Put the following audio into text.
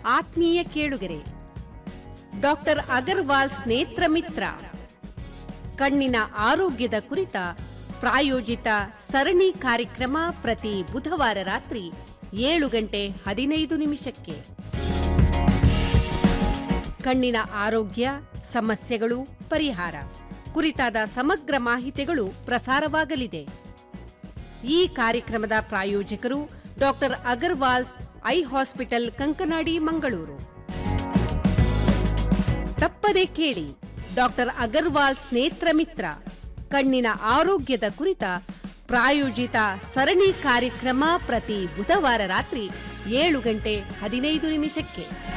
ಆತ್ಮೀಯ ಕೇಳುಗರೆ ಡಾಕ್ಟರ್ ಅಗರ್ವಾಲ್ ಸ್ನೇತ್ರ ಮಿತ್ರ ಕಣ್ಣಿನ ಆರೋಗ್ಯದ ಕುರಿತ ಪ್ರಾಯೋಜಿತ ಸರಣಿ ಕಾರ್ಯಕ್ರಮ ಪ್ರತಿ ಬುಧವಾರ ರಾತ್ರಿ ಏಳು ಗಂಟೆ ಹದಿನೈದು ನಿಮಿಷಕ್ಕೆ ಕಣ್ಣಿನ ಆರೋಗ್ಯ ಸಮಸ್ಯೆಗಳು ಪರಿಹಾರ ಕುರಿತಾದ ಸಮಗ್ರ ಮಾಹಿತಿಗಳು ಪ್ರಸಾರವಾಗಲಿದೆ ಈ ಕಾರ್ಯಕ್ರಮದ ಪ್ರಾಯೋಜಕರು doctor Agarwal's eye hospital Kankanadi Mangaluru ತಪ್ಪದೆ ಕೇಳಿ ಡಾಕ್ಟರ್ ಅಗರ್ವಾಲ್ ಸ್ನೇತ್ರ ಮಿತ್ರ ಕಣ್ಣಿನ ಆರೋಗ್ಯದ ಕುರಿತ ಪ್ರಾಯೋಜಿತ ಸರಣಿ ಕಾರ್ಯಕ್ರಮ ಪ್ರತಿ ಬುಧವಾರ ರಾತ್ರಿ ಏಳು ಗಂಟೆ ಹದಿನೈದು ನಿಮಿಷಕ್ಕೆ